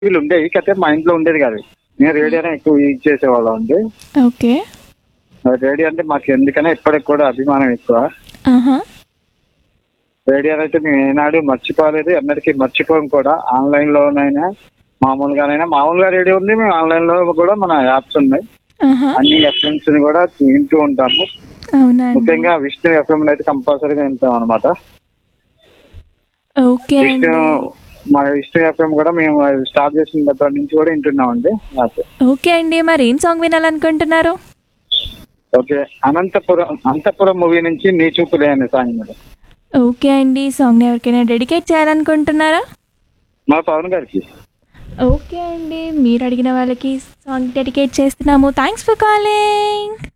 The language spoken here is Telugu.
వీళ్ళు ఉండేవి కాకపోతే మా ఇంట్లో ఉండేది కాదు నేను రేడియోనే ఎక్కువ యూజ్ చేసేవాళ్ళం అండి ఓకే రేడియో అంటే మాకు ఎందుకనే ఇప్పటికి కూడా అభిమానం ఎక్కువ ఆహా రేడియో అయితే మేము ఏనాడు మర్చిపోలేదు ఎన్నటికీ మర్చిపోం కూడా ఆన్లైన్ లోనైనా మామూలుగానైనా మామూలుగా రేడియో ఉంది మేము ఆన్లైన్ లో కూడా మన యాప్స్ ఉన్నాయి ఆహా అన్ని ఎఫ్ఎంస్ ని కూడా వింటూ ఉంటాము అవునా అండి ముఖ్యంగా విష్ణు ఎఫ్ఎం అయితే కంపల్సరీగా వింటాం అనమాట ఓకే అండి విష్ణు మా విష్ణు ఎఫ్ఎం కూడా మేము స్టార్ట్ చేసిన దగ్గర నుంచి కూడా వింటున్నామండి యాప్. ఓకే అండి మరి ఏం సాంగ్ వినాలనుకుంటున్నారు ఓకే అనంతపురం అనంతపురం మూవీ నుంచి నీ చూపులే అనే సాంగ్ మేడం ఓకే అండి ఈ సాంగ్ని ఎవరికైనా డెడికేట్ చేయాలనుకుంటున్నారా మా పవన్ గారికి ఓకే అండి మీరు అడిగిన వాళ్ళకి సాంగ్ డెడికేట్ చేస్తున్నాము థ్యాంక్స్ ఫర్ కాలింగ్